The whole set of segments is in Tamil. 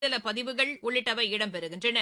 சில பதிவுகள் உள்ளிட்டவை இடம்பெறுகின்றன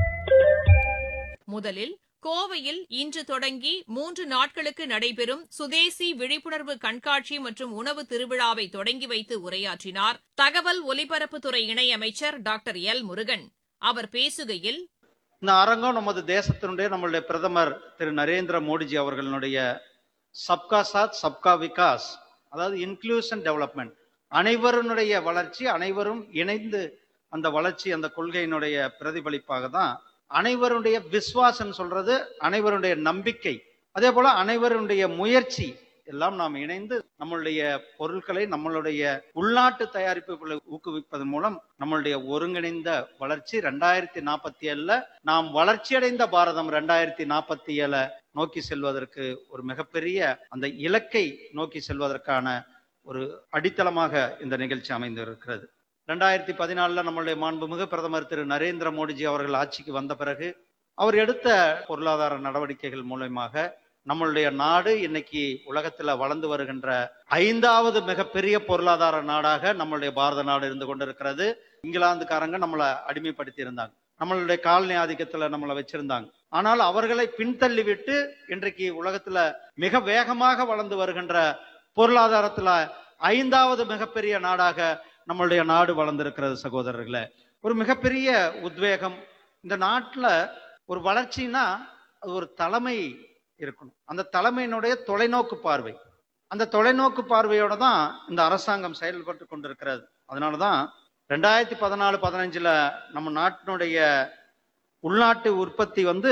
முதலில் கோவையில் இன்று தொடங்கி மூன்று நாட்களுக்கு நடைபெறும் சுதேசி விழிப்புணர்வு கண்காட்சி மற்றும் உணவு திருவிழாவை தொடங்கி வைத்து உரையாற்றினார் தகவல் ஒலிபரப்புத்துறை இணையமைச்சர் டாக்டர் எல் முருகன் அவர் பேசுகையில் இந்த அரங்கம் நமது தேசத்தினுடைய நம்மளுடைய பிரதமர் திரு நரேந்திர மோடிஜி அவர்களுடைய சப்கா சாத் சப்கா விகாஸ் அதாவது இன்க்ளூஷன் டெவலப்மெண்ட் அனைவருடைய வளர்ச்சி அனைவரும் இணைந்து அந்த வளர்ச்சி அந்த கொள்கையினுடைய பிரதிபலிப்பாக தான் அனைவருடைய விஸ்வாசம் சொல்றது அனைவருடைய நம்பிக்கை அதே போல அனைவருடைய முயற்சி எல்லாம் நாம் இணைந்து நம்மளுடைய பொருட்களை நம்மளுடைய உள்நாட்டு தயாரிப்புகளை ஊக்குவிப்பதன் மூலம் நம்மளுடைய ஒருங்கிணைந்த வளர்ச்சி ரெண்டாயிரத்தி நாற்பத்தி ஏழுல நாம் வளர்ச்சியடைந்த பாரதம் ரெண்டாயிரத்தி நாற்பத்தி ஏழை நோக்கி செல்வதற்கு ஒரு மிகப்பெரிய அந்த இலக்கை நோக்கி செல்வதற்கான ஒரு அடித்தளமாக இந்த நிகழ்ச்சி அமைந்திருக்கிறது ரெண்டாயிரத்தி பதினாலுல நம்மளுடைய மாண்புமிகு பிரதமர் திரு நரேந்திர மோடிஜி அவர்கள் ஆட்சிக்கு வந்த பிறகு அவர் எடுத்த பொருளாதார நடவடிக்கைகள் மூலயமாக நம்மளுடைய நாடு இன்னைக்கு உலகத்துல வளர்ந்து வருகின்ற ஐந்தாவது மிகப்பெரிய பொருளாதார நாடாக நம்மளுடைய பாரத நாடு இருந்து கொண்டிருக்கிறது இங்கிலாந்துக்காரங்க நம்மளை அடிமைப்படுத்தி இருந்தாங்க நம்மளுடைய காலனி ஆதிக்கத்துல நம்மளை வச்சிருந்தாங்க ஆனால் அவர்களை பின்தள்ளி விட்டு இன்றைக்கு உலகத்துல மிக வேகமாக வளர்ந்து வருகின்ற பொருளாதாரத்துல ஐந்தாவது மிகப்பெரிய நாடாக நம்மளுடைய நாடு வளர்ந்திருக்கிறது சகோதரர்களே ஒரு மிகப்பெரிய உத்வேகம் இந்த நாட்டுல ஒரு வளர்ச்சினா அது ஒரு தலைமை இருக்கணும் அந்த தலைமையினுடைய தொலைநோக்கு பார்வை அந்த தொலைநோக்கு பார்வையோட தான் இந்த அரசாங்கம் செயல்பட்டு கொண்டிருக்கிறது அதனாலதான் ரெண்டாயிரத்தி பதினாலு பதினஞ்சுல நம்ம நாட்டினுடைய உள்நாட்டு உற்பத்தி வந்து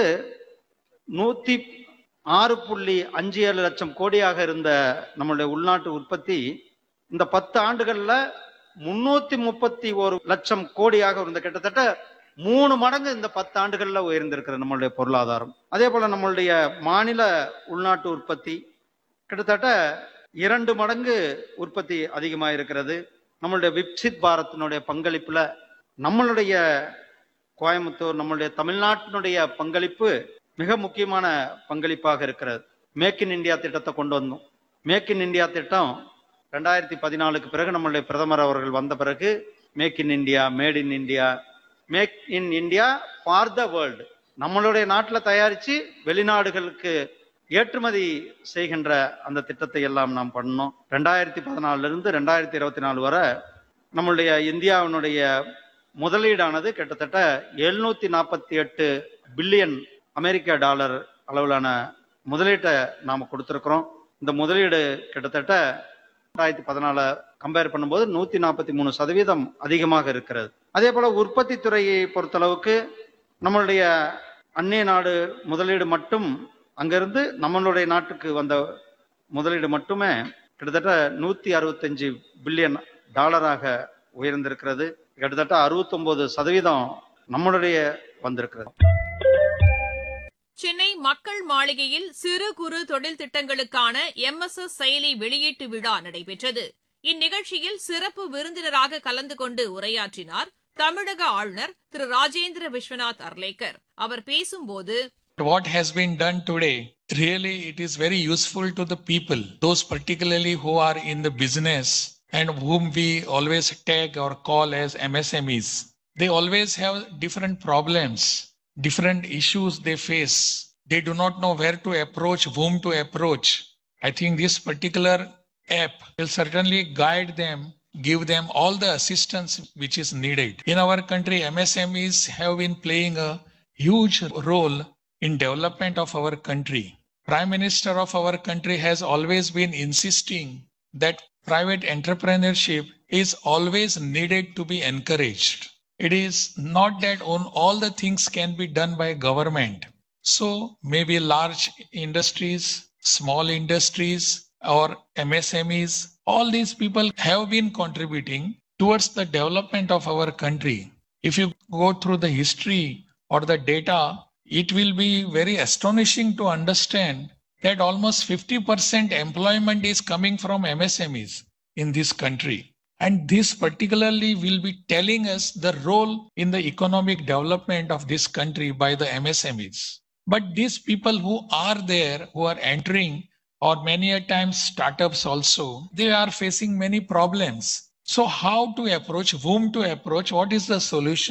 நூத்தி ஆறு புள்ளி அஞ்சு ஏழு லட்சம் கோடியாக இருந்த நம்மளுடைய உள்நாட்டு உற்பத்தி இந்த பத்து ஆண்டுகள்ல முன்னூத்தி முப்பத்தி ஒரு லட்சம் கோடியாக இருந்த கிட்டத்தட்ட மூணு மடங்கு இந்த பத்து ஆண்டுகள்ல உயர்ந்திருக்கிற நம்மளுடைய பொருளாதாரம் அதே போல நம்மளுடைய மாநில உள்நாட்டு உற்பத்தி கிட்டத்தட்ட இரண்டு மடங்கு உற்பத்தி அதிகமாக இருக்கிறது நம்மளுடைய விக்சித் பாரத்தினுடைய பங்களிப்புல நம்மளுடைய கோயம்புத்தூர் நம்மளுடைய தமிழ்நாட்டினுடைய பங்களிப்பு மிக முக்கியமான பங்களிப்பாக இருக்கிறது மேக் இன் இந்தியா திட்டத்தை கொண்டு வந்தோம் மேக் இன் இந்தியா திட்டம் ரெண்டாயிரத்தி பதினாலுக்கு பிறகு நம்மளுடைய பிரதமர் அவர்கள் வந்த பிறகு make in India made in India make in India for the world நம்மளுடைய நாட்டில் தயாரித்து வெளிநாடுகளுக்கு ஏற்றுமதி செய்கின்ற அந்த திட்டத்தை எல்லாம் நாம் பண்ணோம் ரெண்டாயிரத்தி பதினாலுல இருந்து ரெண்டாயிரத்தி இருபத்தி நாலு வரை நம்மளுடைய இந்தியாவினுடைய முதலீடானது கிட்டத்தட்ட எழுநூத்தி நாற்பத்தி எட்டு பில்லியன் அமெரிக்க டாலர் அளவிலான முதலீட்டை நாம் கொடுத்துருக்குறோம் இந்த முதலீடு கிட்டத்தட்ட ரெண்டாயிரத்தி பதினாலு கம்பேர் பண்ணும்போது நூத்தி நாற்பத்தி மூணு சதவீதம் அதிகமாக இருக்கிறது அதே போல உற்பத்தி துறையை பொறுத்தளவுக்கு நம்மளுடைய அந்நிய நாடு முதலீடு மட்டும் அங்கிருந்து நம்மளுடைய நாட்டுக்கு வந்த முதலீடு மட்டுமே கிட்டத்தட்ட நூத்தி அறுபத்தஞ்சு பில்லியன் டாலராக உயர்ந்திருக்கிறது கிட்டத்தட்ட அறுபத்தொன்பது சதவீதம் நம்மளுடைய வந்திருக்கிறது சென்னை மக்கள் மாளிகையில் சிறு குறு தொழில் திட்டங்களுக்கான எம் எஸ் எஸ் செயலி வெளியீட்டு விழா நடைபெற்றது இந்நிகழ்ச்சியில் சிறப்பு விருந்தினராக கலந்து கொண்டு உரையாற்றினார் தமிழக ஆளுநர் திரு ராஜேந்திர விஸ்வநாத் அர்லேக்கர் அவர் பேசும்போது What has been done today, really it is very useful to the people, those particularly who are in the business and whom we always tag or call as MSMEs. They always have different problems, different issues they face. They do not know where to approach, whom to approach. I think this particular app will certainly guide them, give them all the assistance which is needed. In our country, MSMEs have been playing a huge role in development of our country. Prime Minister of our country has always been insisting that private entrepreneurship is always needed to be encouraged. It is not that on all the things can be done by government. So maybe large industries, small industries or MSMEs, all these people have been contributing towards the development of our country. If you go through the history or the data, it will be very astonishing to understand that almost 50% employment is coming from MSMEs in this country. And this particularly will be telling us the role in the economic development of this country by the MSMEs. But these people who are there, who are entering, or many a times startups also, they are facing many problems. So, how to approach, whom to approach, what is the solution?